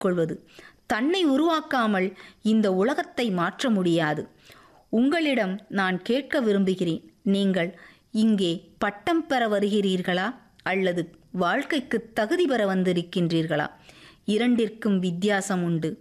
கொள்வது தன்னை உருவாக்காமல் இந்த உலகத்தை மாற்ற முடியாது உங்களிடம் நான் கேட்க விரும்புகிறேன் நீங்கள் இங்கே பட்டம் பெற வருகிறீர்களா அல்லது வாழ்க்கைக்கு தகுதி பெற வந்திருக்கின்றீர்களா இரண்டிற்கும் வித்தியாசம் உண்டு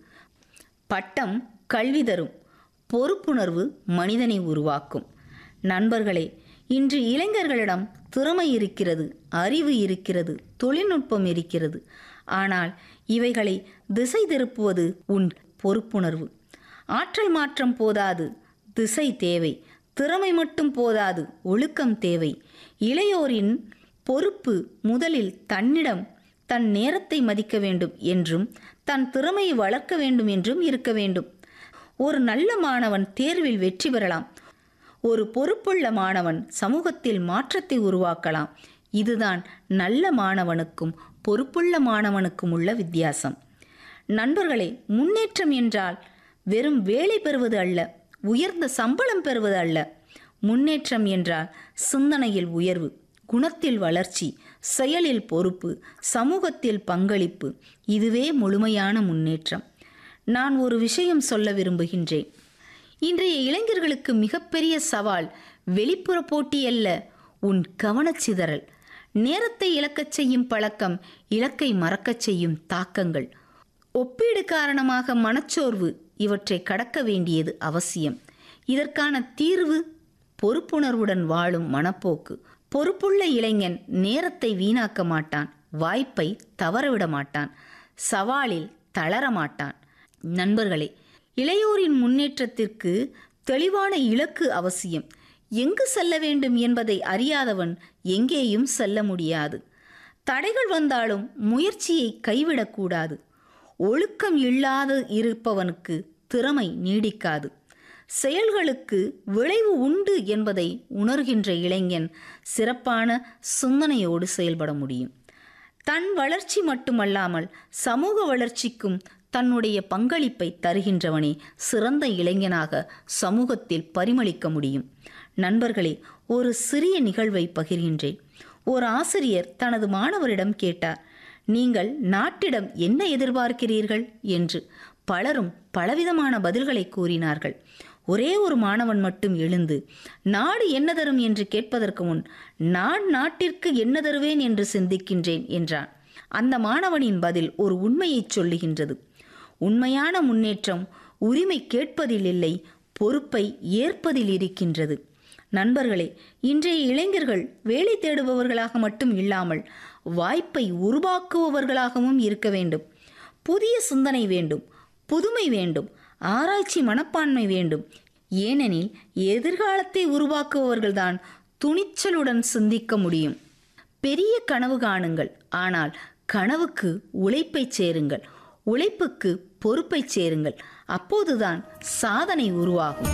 பட்டம் கல்வி தரும் பொறுப்புணர்வு மனிதனை உருவாக்கும் நண்பர்களே இன்று இளைஞர்களிடம் திறமை இருக்கிறது அறிவு இருக்கிறது தொழில்நுட்பம் இருக்கிறது ஆனால் இவைகளை திசை திருப்புவது உன் பொறுப்புணர்வு ஆற்றல் மாற்றம் போதாது திசை தேவை திறமை மட்டும் போதாது ஒழுக்கம் தேவை இளையோரின் பொறுப்பு முதலில் தன்னிடம் தன் நேரத்தை மதிக்க வேண்டும் என்றும் தன் திறமையை வளர்க்க வேண்டும் என்றும் இருக்க வேண்டும் ஒரு நல்ல மாணவன் தேர்வில் வெற்றி பெறலாம் ஒரு பொறுப்புள்ள மாணவன் சமூகத்தில் மாற்றத்தை உருவாக்கலாம் இதுதான் நல்ல மாணவனுக்கும் பொறுப்புள்ள மாணவனுக்கும் உள்ள வித்தியாசம் நண்பர்களே முன்னேற்றம் என்றால் வெறும் வேலை பெறுவது அல்ல உயர்ந்த சம்பளம் பெறுவது அல்ல முன்னேற்றம் என்றால் சிந்தனையில் உயர்வு குணத்தில் வளர்ச்சி செயலில் பொறுப்பு சமூகத்தில் பங்களிப்பு இதுவே முழுமையான முன்னேற்றம் நான் ஒரு விஷயம் சொல்ல விரும்புகின்றேன் இன்றைய இளைஞர்களுக்கு மிகப்பெரிய சவால் வெளிப்புற போட்டி அல்ல உன் கவனச்சிதறல் நேரத்தை இழக்கச் செய்யும் பழக்கம் இலக்கை மறக்கச் செய்யும் தாக்கங்கள் ஒப்பீடு காரணமாக மனச்சோர்வு இவற்றை கடக்க வேண்டியது அவசியம் இதற்கான தீர்வு பொறுப்புணர்வுடன் வாழும் மனப்போக்கு பொறுப்புள்ள இளைஞன் நேரத்தை வீணாக்க மாட்டான் வாய்ப்பை தவறவிட மாட்டான் சவாலில் தளர மாட்டான் நண்பர்களே இளையோரின் முன்னேற்றத்திற்கு தெளிவான இலக்கு அவசியம் எங்கு செல்ல வேண்டும் என்பதை அறியாதவன் எங்கேயும் செல்ல முடியாது தடைகள் வந்தாலும் முயற்சியை கைவிடக்கூடாது ஒழுக்கம் இல்லாது இருப்பவனுக்கு திறமை நீடிக்காது செயல்களுக்கு விளைவு உண்டு என்பதை உணர்கின்ற இளைஞன் சிறப்பான சிந்தனையோடு செயல்பட முடியும் தன் வளர்ச்சி மட்டுமல்லாமல் சமூக வளர்ச்சிக்கும் தன்னுடைய பங்களிப்பை தருகின்றவனே சிறந்த இளைஞனாக சமூகத்தில் பரிமளிக்க முடியும் நண்பர்களே ஒரு சிறிய நிகழ்வை பகிர்கின்றேன் ஒரு ஆசிரியர் தனது மாணவரிடம் கேட்டார் நீங்கள் நாட்டிடம் என்ன எதிர்பார்க்கிறீர்கள் என்று பலரும் பலவிதமான பதில்களை கூறினார்கள் ஒரே ஒரு மாணவன் மட்டும் எழுந்து நாடு என்ன தரும் என்று கேட்பதற்கு முன் நான் நாட்டிற்கு என்ன தருவேன் என்று சிந்திக்கின்றேன் என்றான் அந்த மாணவனின் பதில் ஒரு உண்மையை சொல்லுகின்றது உண்மையான முன்னேற்றம் உரிமை கேட்பதில் இல்லை பொறுப்பை ஏற்பதில் இருக்கின்றது நண்பர்களே இன்றைய இளைஞர்கள் வேலை தேடுபவர்களாக மட்டும் இல்லாமல் வாய்ப்பை உருவாக்குபவர்களாகவும் இருக்க வேண்டும் புதிய சிந்தனை வேண்டும் புதுமை வேண்டும் ஆராய்ச்சி மனப்பான்மை வேண்டும் ஏனெனில் எதிர்காலத்தை உருவாக்குபவர்கள்தான் துணிச்சலுடன் சிந்திக்க முடியும் பெரிய கனவு காணுங்கள் ஆனால் கனவுக்கு உழைப்பை சேருங்கள் உழைப்புக்கு பொறுப்பை சேருங்கள் அப்போதுதான் சாதனை உருவாகும்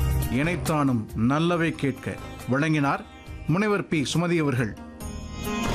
இணைத்தானும் நல்லவை கேட்க வழங்கினார் முனைவர் பி சுமதி அவர்கள்